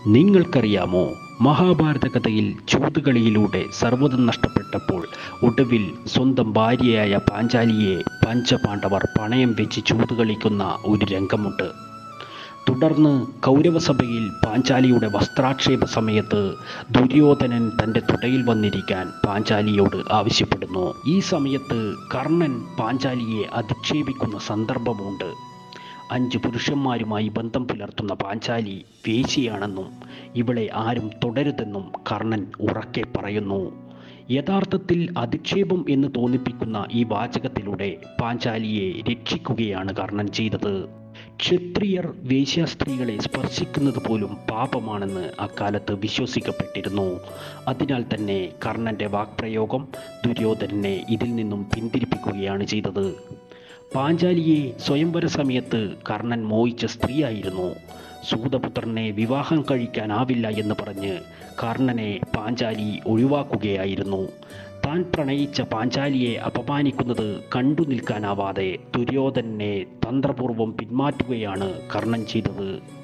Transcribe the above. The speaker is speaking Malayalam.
നിങ്ങൾക്കറിയാമോ മഹാഭാരത കഥയിൽ ചൂതുകളിയിലൂടെ സർവ്വതും നഷ്ടപ്പെട്ടപ്പോൾ ഒടുവിൽ സ്വന്തം ഭാര്യയായ പാഞ്ചാലിയെ പഞ്ചപാണ്ഡവർ പണയം വെച്ച് ചൂതുകളിക്കുന്ന ഒരു രംഗമുണ്ട് തുടർന്ന് കൗരവസഭയിൽ പാഞ്ചാലിയുടെ വസ്ത്രാക്ഷേപ സമയത്ത് ദുര്യോധനൻ തൻ്റെ തുടയിൽ വന്നിരിക്കാൻ പാഞ്ചാലിയോട് ആവശ്യപ്പെടുന്നു ഈ സമയത്ത് കർണൻ പാഞ്ചാലിയെ അധിക്ഷേപിക്കുന്ന സന്ദർഭമുണ്ട് അഞ്ച് പുരുഷന്മാരുമായി ബന്ധം പുലർത്തുന്ന പാഞ്ചാലി വേശിയാണെന്നും ഇവളെ ആരും തുടരുതെന്നും കർണൻ ഉറക്കെ പറയുന്നു യഥാർത്ഥത്തിൽ അധിക്ഷേപം എന്ന് തോന്നിപ്പിക്കുന്ന ഈ വാചകത്തിലൂടെ പാഞ്ചാലിയെ രക്ഷിക്കുകയാണ് കർണൻ ചെയ്തത് ക്ഷത്രിയർ വേശ്യാസ്ത്രീകളെ സ്പർശിക്കുന്നത് പോലും പാപമാണെന്ന് അക്കാലത്ത് വിശ്വസിക്കപ്പെട്ടിരുന്നു അതിനാൽ തന്നെ കർണന്റെ വാക്പ്രയോഗം ദുര്യോധനനെ ഇതിൽ നിന്നും പിന്തിരിപ്പിക്കുകയാണ് ചെയ്തത് പാഞ്ചാലിയെ സ്വയംവര സമയത്ത് കർണൻ മോഹിച്ച സ്ത്രീയായിരുന്നു സൂതപുത്രനെ വിവാഹം കഴിക്കാനാവില്ല എന്ന് പറഞ്ഞ് കർണനെ പാഞ്ചാലി ഒഴിവാക്കുകയായിരുന്നു താൻ പ്രണയിച്ച പാഞ്ചാലിയെ അപമാനിക്കുന്നത് കണ്ടു നിൽക്കാനാവാതെ ദുര്യോധനെ തന്ത്രപൂർവം പിന്മാറ്റുകയാണ് കർണൻ ചെയ്തത്